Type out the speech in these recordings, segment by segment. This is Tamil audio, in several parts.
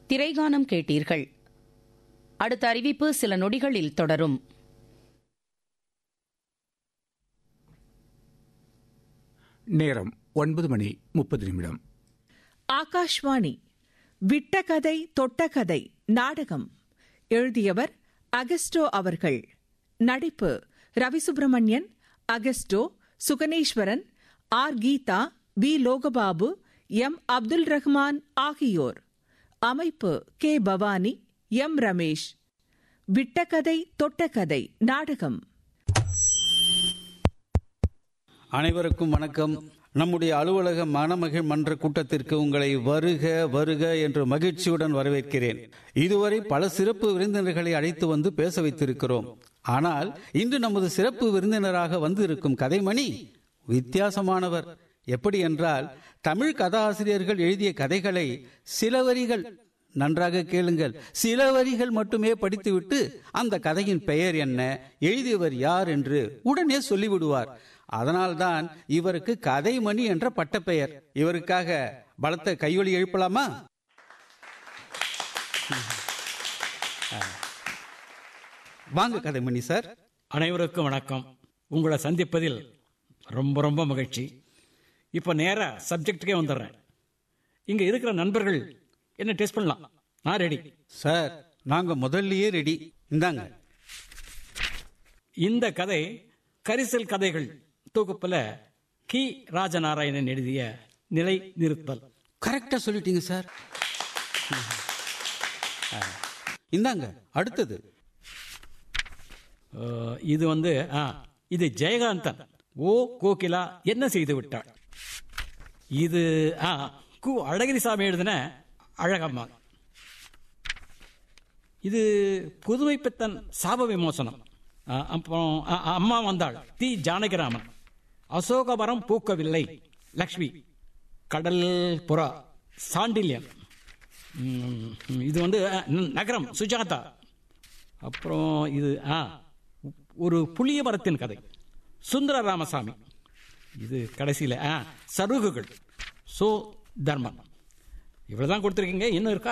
திரைகானம் கேட்டீர்கள் அடுத்த அறிவிப்பு சில நொடிகளில் தொடரும் நேரம் ஒன்பது மணி முப்பது நிமிடம் ஆகாஷ்வாணி விட்ட கதை தொட்ட கதை நாடகம் எழுதியவர் அகஸ்டோ அவர்கள் நடிப்பு Ravisubramanian Augusto Suganeswaran R Geetha V Lokababu M Abdul Rahman ஆகியோர் அமைப்பு கே பவானி எம் ரமேஷ் விட்ட கதை தொட்ட கதை நாடகம் அனைவருக்கும் வணக்கம் நம்முடைய அலுவலக மணமகிழ் மன்ற கூட்டத்திற்கு உங்களை வருக வருக என்று மகிழ்ச்சியுடன் வரவேற்கிறேன் இதுவரை பல சிறப்பு விருந்தினர்களை அழைத்து வந்து பேச வைத்திருக்கிறோம் ஆனால் இன்று நமது சிறப்பு விருந்தினராக வந்து இருக்கும் கதைமணி வித்தியாசமானவர் எப்படி என்றால் தமிழ் கதாசிரியர்கள் எழுதிய கதைகளை சில வரிகள் நன்றாக கேளுங்கள் சில வரிகள் மட்டுமே படித்துவிட்டு அந்த கதையின் பெயர் என்ன எழுதியவர் யார் என்று உடனே சொல்லிவிடுவார் அதனால்தான் இவருக்கு கதைமணி என்ற பட்டப்பெயர் இவருக்காக பலத்த கையொலி எழுப்பலாமா வாங்க கதைமணி சார் அனைவருக்கும் வணக்கம் உங்களை சந்திப்பதில் ரொம்ப ரொம்ப மகிழ்ச்சி இப்போ நேராக சப்ஜெக்ட்டுக்கே வந்துடுறேன் இங்கே இருக்கிற நண்பர்கள் என்ன டெஸ்ட் பண்ணலாம் நான் ரெடி சார் நாங்க முதல்லயே ரெடி இந்தாங்க இந்த கதை கரிசல் கதைகள் தொகுப்பில் கி ராஜநாராயணன் எழுதிய நிலை நிறுத்தல் கரெக்டா சொல்லிட்டீங்க சார் இந்தாங்க அடுத்தது அஹ், இது வந்து ஆ இது ஜெயகாந்தன் ஓ கோகிலா என்ன செய்து விட்டாள் இது ஆ கு அழகிரிசாமி எழுதின அழகம்மா இது புதுமை பித்தன் சாப விமோசனம் ஆ, அப்புறம் ஆ, அம்மா வந்தாள் தி ஜானகிராமன் அசோகவரம் பூக்கவில்லை லக்ஷ்மி கடல் புறா சாண்டில்யன் ம், இது வந்து ஆ, ந- நகரம் சுஜாதா அப்புறம் இது ஆ ஒரு புளிய மரத்தின் கதை சுந்தர ராமசாமி இது கடைசியில் ஆ சருகுகள் சோ தர்மன் இவ்வளவுதான் கொடுத்துருக்கீங்க இன்னும் இருக்கா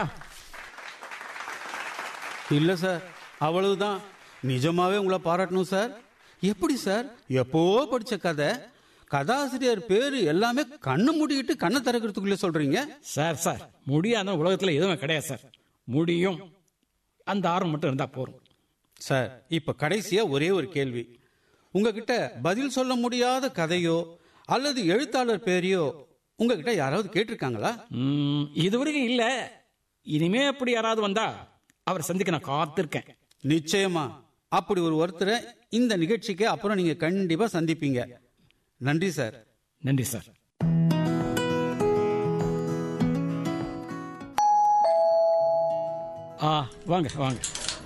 இல்ல சார் அவ்வளவுதான் நிஜமாவே உங்களை பாராட்டணும் சார் எப்படி சார் எப்போ படிச்ச கதை கதாசிரியர் பேரு எல்லாமே கண்ணு மூடிக்கிட்டு கண்ணை திறக்கிறதுக்குள்ள சொல்றீங்க சார் சார் முடியாத உலகத்தில் எதுவும் கிடையாது சார் முடியும் அந்த ஆர்வம் மட்டும் இருந்தால் போதும் சார் இப்ப கடைசியா ஒரே ஒரு கேள்வி உங்ககிட்ட பதில் சொல்ல முடியாத கதையோ அல்லது எழுத்தாளர் பேரையோ உங்ககிட்ட யாராவது கேட்டிருக்காங்களா ம், இதுவரைக்கும் இல்லை இனிமே அப்படி யாராவது வந்தா அவர் சந்திக்க நான் காத்திருக்கேன் நிச்சயமா அப்படி ஒரு ஒருத்தரை இந்த நிகழ்ச்சிக்கு அப்புறம் நீங்க கண்டிப்பா சந்திப்பீங்க நன்றி சார் நன்றி சார் ஆ வாங்க வாங்க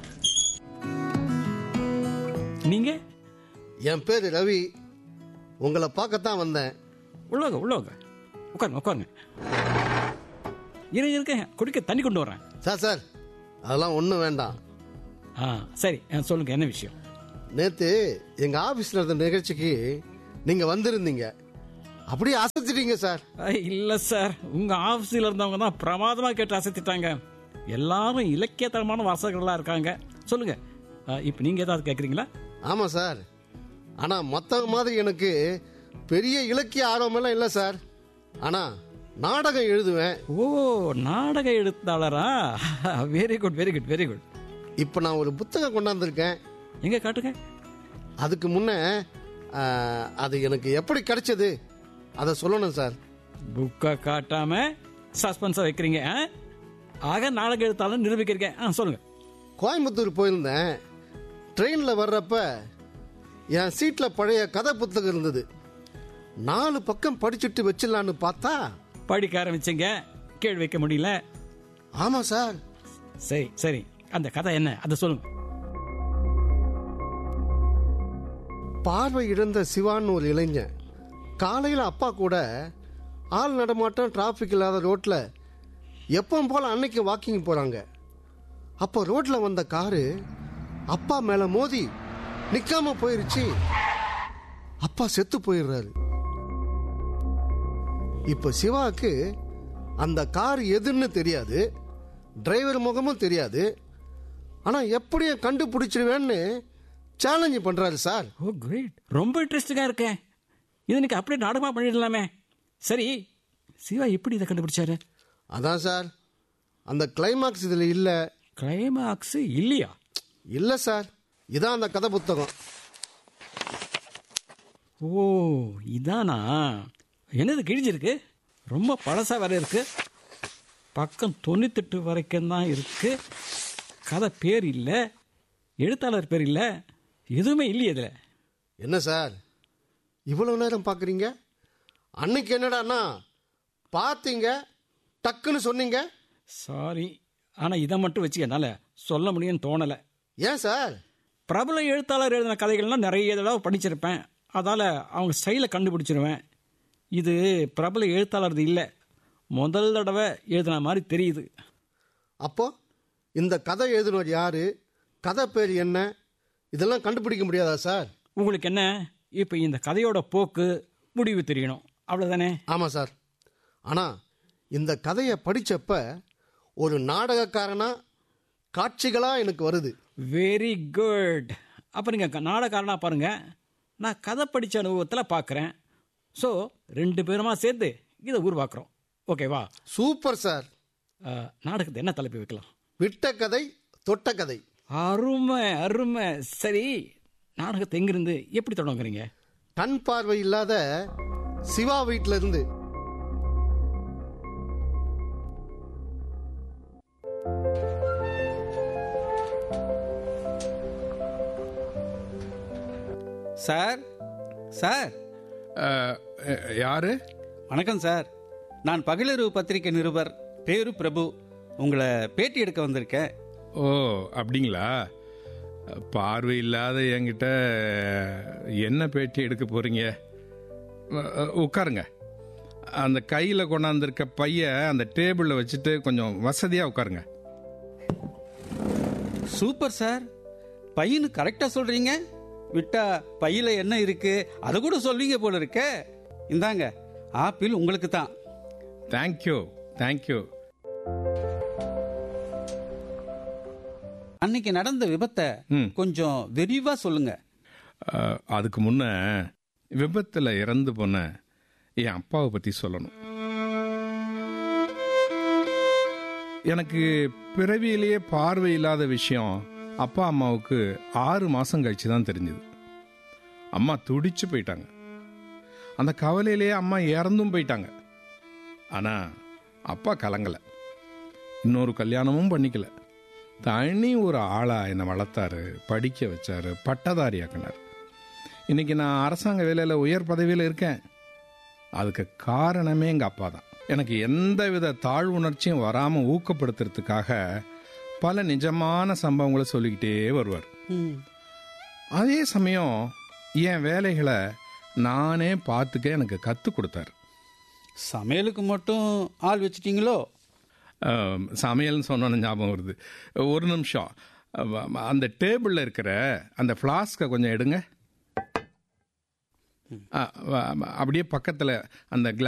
நீங்க என் பேர் ரவி உங்களை பார்க்கத்தான் வந்தேன் உள்ளவங்க உள்ளவங்க உட்காருங்க உட்காருங்க இருங்க இருக்கேன் குடிக்க தண்ணி கொண்டு வரேன் சார் சார் அதெல்லாம் ஒன்றும் வேண்டாம் ஆ சரி ஆ, சொல்லுங்க என்ன விஷயம் நேற்று எங்கள் ஆஃபீஸில் இருந்த நிகழ்ச்சிக்கு நீங்கள் வந்திருந்தீங்க அப்படியே அசைச்சிட்டீங்க சார் ஐ, இல்ல சார் உங்க ஆபீஸ்ல இருந்தவங்க தான் பிரமாதமா கேட்டு அசைத்திட்டாங்க எல்லாரும் இலக்கியத்தரமான வாசகர்களா இருக்காங்க சொல்லுங்க ஆ, இப்ப நீங்க ஏதாவது கேக்குறீங்களா ஆமாம் சார் ஆனால் மற்றவங்க மாதிரி எனக்கு பெரிய இலக்கிய ஆர்வமெல்லாம் இல்லை சார் ஆனால் நாடகம் எழுதுவேன் ஓ நாடக எழுத்தாளரா very good very good very good இப்போ நான் ஒரு புத்தகம் கொண்டாந்துருக்கேன் எங்க காட்டுங்க அதுக்கு முன்னே ஆ, அது எனக்கு எப்படி கிடைச்சது அதை சொல்லணும் சார் புக்கை காட்டாம சஸ்பென்ஸா வைக்கிறீங்க ஆ? ஆக நாடக எழுத்தாளர் நிரூபிக்கிறீங்க ஆ சொல்லுங்க கோயம்புத்தூர் போயிருந்தேன் ட்ரெயினில் வர்றப்ப என் சீட்டில் பழைய கதை புத்தகம் இருந்தது நாலு பக்கம் படிச்சுட்டு வச்சிடலான்னு பார்த்தா படிக்க ஆரம்பிச்சீங்க கேள்வி வைக்க முடியல ஆமாம் சார் சரி சரி அந்த கதை என்ன அதை சொல்லுங்க பார்வை இழந்த சிவான்னு ஒரு இளைஞன் காலையில் அப்பா கூட ஆள் நடமாட்டம் டிராஃபிக் இல்லாத ரோட்டில் எப்பவும் போல் அன்னைக்கு வாக்கிங் போகிறாங்க அப்போ ரோட்டில் வந்த காரு அப்பா மேலே மோதி நிற்காம போயிருச்சு அப்பா செத்து போயிடுறாரு இப்போ சிவாவுக்கு அந்த கார் எதுன்னு தெரியாது டிரைவர் முகமும் தெரியாது ஆனால் எப்படியும் கண்டுபிடிச்சிருவேன்னு சேலஞ்சு பண்ணுறாரு சார் ஓ கிரேட் ரொம்ப இன்ட்ரெஸ்டிங்காக இருக்கேன் இது எனக்கு அப்படியே நாடகமாக பண்ணிடலாமே சரி சிவா எப்படி இதை கண்டுபிடிச்சாரு அதான் சார் அந்த கிளைமாக்ஸ் இதில் இல்லை கிளைமாக்ஸ் இல்லையா இல்லை சார் இதான் அந்த கதை புத்தகம் ஓ இதானா என்னது கிழிஞ்சிருக்கு ரொம்ப பழசா வேற இருக்கு பக்கம் தொண்ணூத்தெட்டு வரைக்கும் தான் இருக்கு கதை பேர் இல்லை எழுத்தாளர் பேர் இல்லை எதுவுமே இல்லையே இதில் என்ன சார் இவ்வளவு நேரம் பார்க்குறீங்க அன்னைக்கு என்னடான்னா பார்த்தீங்க டக்குன்னு சொன்னீங்க சாரி ஆனால் இதை மட்டும் வச்சு என்னால் சொல்ல முடியும்னு தோணலை ஏன் சார் பிரபல எழுத்தாளர் எழுதின கதைகள்லாம் நிறைய தடவை படிச்சிருப்பேன் அதால் அவங்க ஸ்டைலை கண்டுபிடிச்சிருவேன் இது பிரபல எழுத்தாளர் இல்லை முதல் தடவை எழுதின மாதிரி தெரியுது அப்போ இந்த கதை எழுதினவர் யாரு கதை பேர் என்ன இதெல்லாம் கண்டுபிடிக்க முடியாதா சார் உங்களுக்கு என்ன இப்போ இந்த கதையோட போக்கு முடிவு தெரியணும் அவ்வளோதானே ஆமாம் சார் ஆனால் இந்த கதையை படித்தப்ப ஒரு நாடகக்காரனா காட்சிகளாக எனக்கு வருது வெரி குட் அப்போ நீங்கள் நாடகாரனாக பாருங்கள் நான் கதை படித்த அனுபவத்தில் பார்க்குறேன் ஸோ ரெண்டு பேருமா சேர்ந்து இதை உருவாக்குறோம் ஓகேவா சூப்பர் சார் அஹ், நாடகத்தை என்ன தலைப்பு வைக்கலாம் விட்ட கதை தொட்ட கதை அருமை அருமை சரி நாடகத்தை எங்கிருந்து எப்படி தொடங்குறீங்க கண் பார்வை இல்லாத சிவா வீட்டில இருந்து சார் சார் அஹ், அஹ், யாரு வணக்கம் சார் நான் பகலிரவு பத்திரிகை நிருபர் பேரு பிரபு உங்களை பேட்டி எடுக்க வந்திருக்கேன் ஓ அப்படிங்களா பார்வை இல்லாத என்கிட்ட என்ன பேட்டி எடுக்க போறீங்க அஹ், அஹ், உட்காருங்க அந்த கையில் கொண்டாந்துருக்க பைய அந்த டேபிளில் வச்சுட்டு கொஞ்சம் வசதியாக உட்காருங்க சூப்பர் சார் பையனு கரெக்டாக சொல்றீங்க விட்டா பையில என்ன இருக்கு அதை கூட சொல்வீங்க போல இருக்கே இந்தாங்க ஆப்பிள் உங்களுக்கு தான் தேங்க்யூ தேங்க்யூ அன்னைக்கு நடந்த விபத்தை ம். கொஞ்சம் விரிவா சொல்லுங்க அஹ், அதுக்கு முன்ன விபத்தில் இறந்து போன என் அப்பாவை பற்றி சொல்லணும் எனக்கு பிறவியிலேயே பார்வை இல்லாத விஷயம் அப்பா அம்மாவுக்கு ஆறு மாதம் கழிச்சு தான் தெரிஞ்சது அம்மா துடிச்சு போயிட்டாங்க அந்த கவலையிலேயே அம்மா இறந்தும் போயிட்டாங்க ஆனால் அப்பா கலங்கலை இன்னொரு கல்யாணமும் பண்ணிக்கல தனி ஒரு ஆளா என்னை வளர்த்தாரு படிக்க வச்சாரு பட்டதாரி ஆக்கினார் இன்னைக்கு நான் அரசாங்க வேலையில் உயர் பதவியில் இருக்கேன் அதுக்கு காரணமே எங்கள் அப்பா தான் எனக்கு எந்த வித தாழ்வுணர்ச்சியும் வராமல் ஊக்கப்படுத்துறதுக்காக பல நிஜமான சம்பவங்களை சொல்லிக்கிட்டே வருவார் அதே சமயம் என் வேலைகளை நானே பார்த்துக்க எனக்கு கற்றுக் கொடுத்தாரு சமையலுக்கு மட்டும் ஆள் வச்சிட்டீங்களோ ஆம், சமையல்னு சொன்னோன்னு ஞாபகம் வருது ஒரு நிமிஷம் அ, அந்த டேபிளில் இருக்கிற அந்த ஃப்ளாஸ்கை கொஞ்சம் எடுங்க ஆ, வ- அப்படியே பக்கத்தில் அந்த